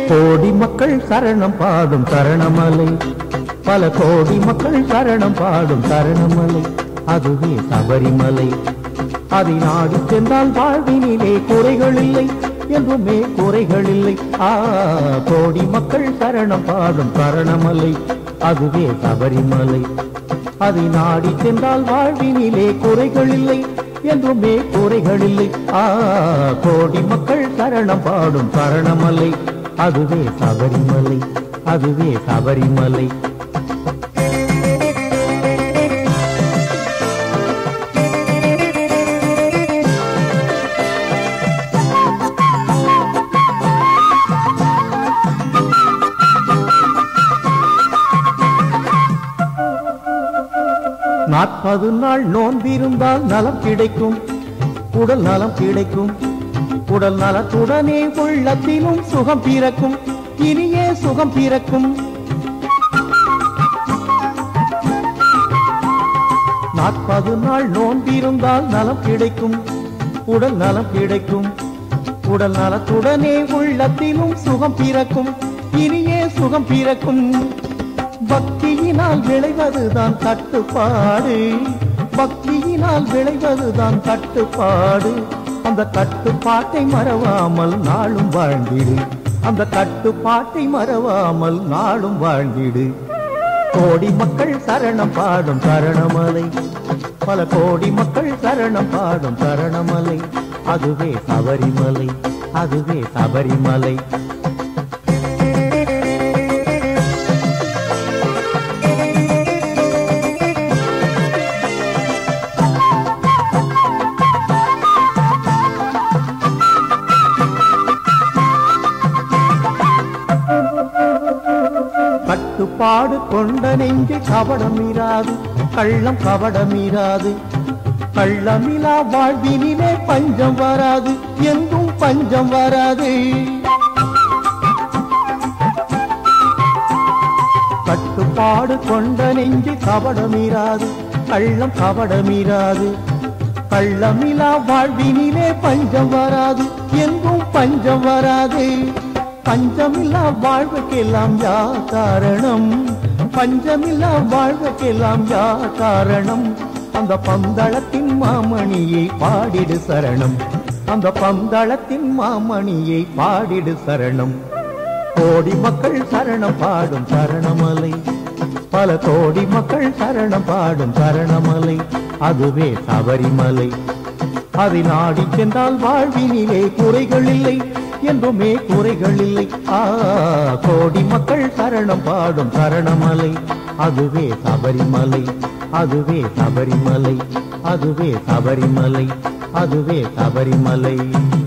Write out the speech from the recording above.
கோடி மக்கள் சரணம் பாடும் சரணமலை பல கோடி மக்கள் சரணம் பாடும் சரணமலை அதுவே சபரிமலை அதை நாடி சென்றால் வாழ்வினிலே குறைகள் இல்லை என்றுமே குறைகள் இல்லை ஆ கோடி மக்கள் சரணம் பாடும் சரணமலை அதுவே சபரிமலை அதை நாடி சென்றால் வாழ்வினிலே குறைகள் இல்லை என்றுமே குறைகள் இல்லை ஆ கோடி மக்கள் சரணம் பாடும் சரணமலை அதுவே சபரிமலை அதுவே சபரிமலை நாற்பது நாள் நோன்பிருந்தால் நலம் கிடைக்கும் உடல் நலம் கிடைக்கும் உடல் நலத்துடனே உள்ளத்திலும் சுகம் பிறக்கும் இனியே சுகம் பிறக்கும் நாற்பது நாள் நோன்பிருந்தால் நலம் கிடைக்கும் உடல் நலம் கிடைக்கும் உடல் நலத்துடனே உள்ளத்திலும் சுகம் பிறக்கும் இனியே சுகம் பிறக்கும் பக்தியினால் விளைவதுதான் கட்டுப்பாடு பக்தியினால் விளைவதுதான் கட்டுப்பாடு அந்த கட்டுப்பாட்டை மறவாமல் நாளும் வாழ்ந்திடு அந்த கட்டுப்பாட்டை மறவாமல் நாளும் வாழ்ந்திடு கோடி மக்கள் சரணம் பாடும் சரணமலை பல கோடி மக்கள் சரணம் பாடும் சரணமலை அதுவே சபரிமலை அதுவே சபரிமலை கட்டுப்பாடு கொண்ட நெஞ்சு கபடம் இராது கள்ளம் கபடம் இராது கள்ளமிலா வாழ்வினிலே பஞ்சம் வராது எங்கும் பஞ்சம் வராது கட்டுப்பாடு கொண்ட நெஞ்சு கபடமிராது கள்ளம் கபடமிராது கள்ளமிலா வாழ்வினிலே பஞ்சம் வராது எங்கும் பஞ்சம் வராது பஞ்சமில்லா வாழ்வுக்கெல்லாம் யா காரணம் பஞ்சமில்லா வாழ்வுக்கெல்லாம் யா காரணம் அந்த பந்தளத்தின் மாமணியை பாடிடு சரணம் அந்த பந்தளத்தின் மாமணியை பாடிடு சரணம் கோடி மக்கள் சரணம் பாடும் சரணமலை பல கோடி மக்கள் சரணம் பாடும் சரணமலை அதுவே சபரிமலை அதை நாடி சென்றால் வாழ்வினிலே குறைகள் இல்லை என்றுமே குறைகள் இல்லை ஆ கோடி மக்கள் சரணம் பாடும் சரணமலை அதுவே சபரிமலை அதுவே சபரிமலை அதுவே சபரிமலை அதுவே சபரிமலை